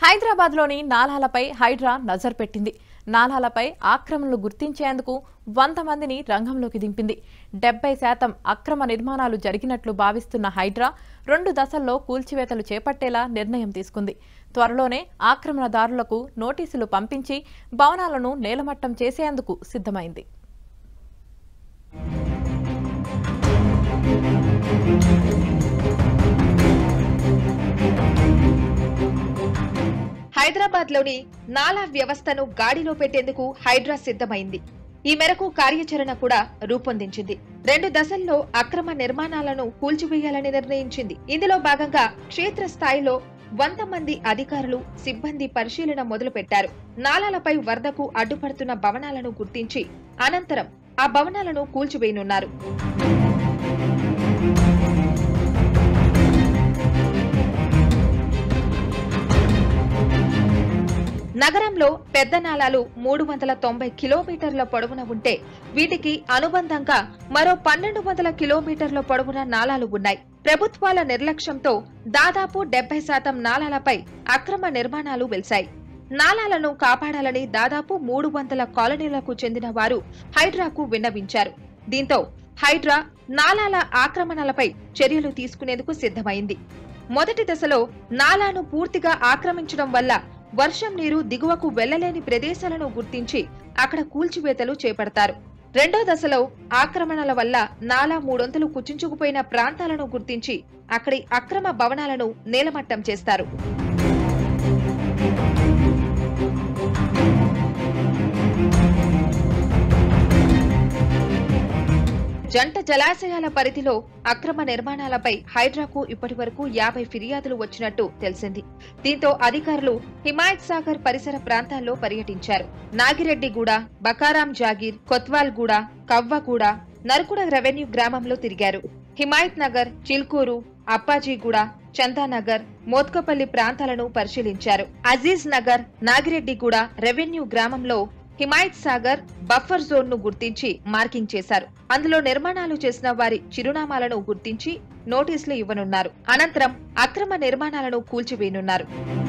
హైదరాబాద్లోని నాలాలపై హైడ్రా నజర్ పెట్టింది నాలాలపై ఆక్రమణలు గుర్తించేందుకు వంద మందిని రంగంలోకి దింపింది డెబ్బై శాతం అక్రమ నిర్మాణాలు జరిగినట్లు భావిస్తున్న హైడ్రా రెండు దశల్లో కూల్చివేతలు చేపట్టేలా నిర్ణయం తీసుకుంది త్వరలోనే ఆక్రమణదారులకు నోటీసులు పంపించి భవనాలను నేలమట్టం చేసేందుకు సిద్ధమైంది హైదరాబాద్ లోని నాలా వ్యవస్థను గాడిలో పెట్టేందుకు హైడ్రా సిద్ధమైంది ఈ మేరకు కార్యాచరణ కూడా రూపొందించింది రెండు దశల్లో అక్రమ నిర్మాణాలను కూల్చివేయాలని నిర్ణయించింది ఇందులో భాగంగా క్షేత్ర స్థాయిలో వంద మంది అధికారులు సిబ్బంది పరిశీలన మొదలుపెట్టారు నాలాలపై వరదకు అడ్డుపడుతున్న భవనాలను గుర్తించి అనంతరం ఆ భవనాలను కూల్చివేయనున్నారు నగరంలో పెద్ద నాలాలు మూడు వందల తొంభై కిలోమీటర్ల పొడవున ఉంటే వీటికి అనుబంధంగా మరో పన్నెండు వందల కిలోమీటర్ల పొడవున నాలాలు ఉన్నాయి ప్రభుత్వాల నిర్లక్ష్యంతో దాదాపు డెబ్బై శాతం నాలాలపై అక్రమ నిర్మాణాలు వెలిశాయి నాలాలను కాపాడాలని దాదాపు మూడు వందల కాలనీలకు చెందిన వారు హైడ్రాకు విన్నవించారు దీంతో హైడ్రా నాలాల ఆక్రమణలపై చర్యలు తీసుకునేందుకు సిద్ధమైంది మొదటి దశలో నాలాను పూర్తిగా ఆక్రమించడం వల్ల వర్షం నీరు దిగువకు వెళ్లలేని ప్రదేశాలను గుర్తించి అక్కడ కూల్చివేతలు చేపడతారు రెండో దశలో ఆక్రమణల వల్ల నాలా మూడొంతులు కుచించుకుపోయిన ప్రాంతాలను గుర్తించి అక్కడి అక్రమ భవనాలను నేలమట్టం చేస్తారు జంట జలాశయాల పరిధిలో అక్రమ నిర్మాణాలపై హైడ్రాకు ఇప్పటి వరకు యాభై ఫిర్యాదులు వచ్చినట్టు తెలిసింది దీంతో అధికారులు హిమాయత్ సాగర్ పరిసర ప్రాంతాల్లో పర్యటించారు నాగిరెడ్డిగూడ బకారాం జాగీర్ కొత్వాల్గూడ కవ్వగూడ నరుకుడ రెవెన్యూ గ్రామంలో తిరిగారు హిమాయత్ నగర్ చిల్కూరు అప్పాజీగూడ చందానగర్ మోత్కపల్లి ప్రాంతాలను పరిశీలించారు అజీజ్ నగర్ నాగిరెడ్డిగూడ రెవెన్యూ గ్రామంలో హిమాయత్ సాగర్ బఫర్ జోన్ ను గుర్తించి మార్కింగ్ చేశారు అందులో నిర్మాణాలు చేసిన వారి చిరునామాలను గుర్తించి నోటీసులు ఇవ్వనున్నారు అనంతరం అక్రమ నిర్మాణాలను కూల్చివేయనున్నారు